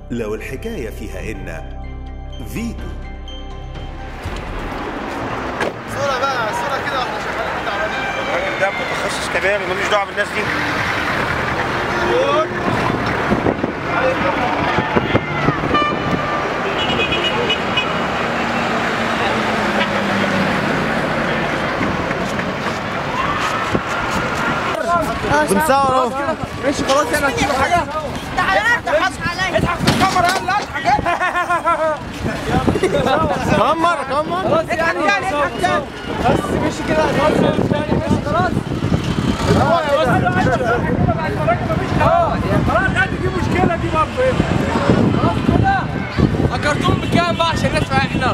لو الحكاية فيها إن فيتو صورة بقى صورة كده واحنا شغالين تعبانين الراجل ده متخصص كباري ملوش دعوه بالناس دي بنصور اهو ماشي خلاص انا هسيب حاجة تعالى اضحك عليا اضحك في الكاميرا يلا اضحك كمان مرة كمان مرة خلاص يعني يعني اضحك تاني بس مشي كده خلاص ماشي خلاص الكرتون بكام بقى عشان ندفع احنا؟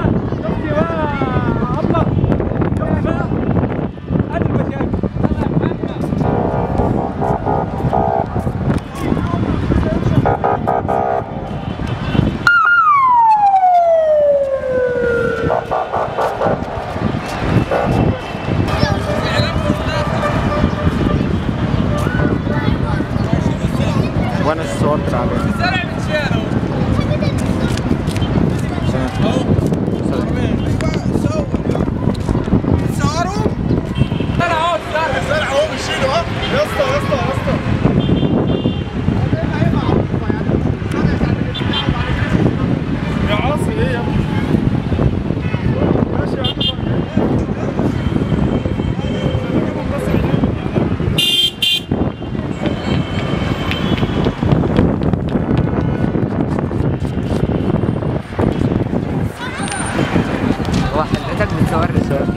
وانا صورت عليه زرع بتشيله صوروا زرع اهو زرع الزرع اهو بيشيله ها يا اسطى يا اسطى يا اسطى يا عاصي ايه يا ابني ماشي يا عم هو حضرتك بتصور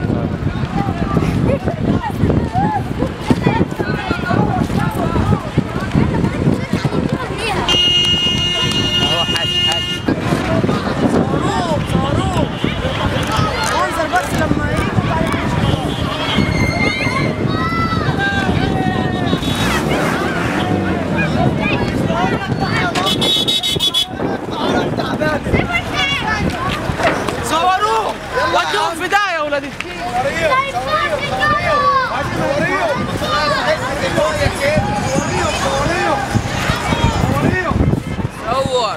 هو حاسس حاسس انزل بس لما يجوا بعدين صوروه ودوهم في داهيه يا ولادي صور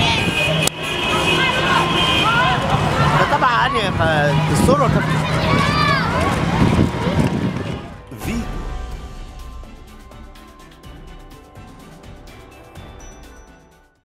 ده طبعا يعني الصورة كانت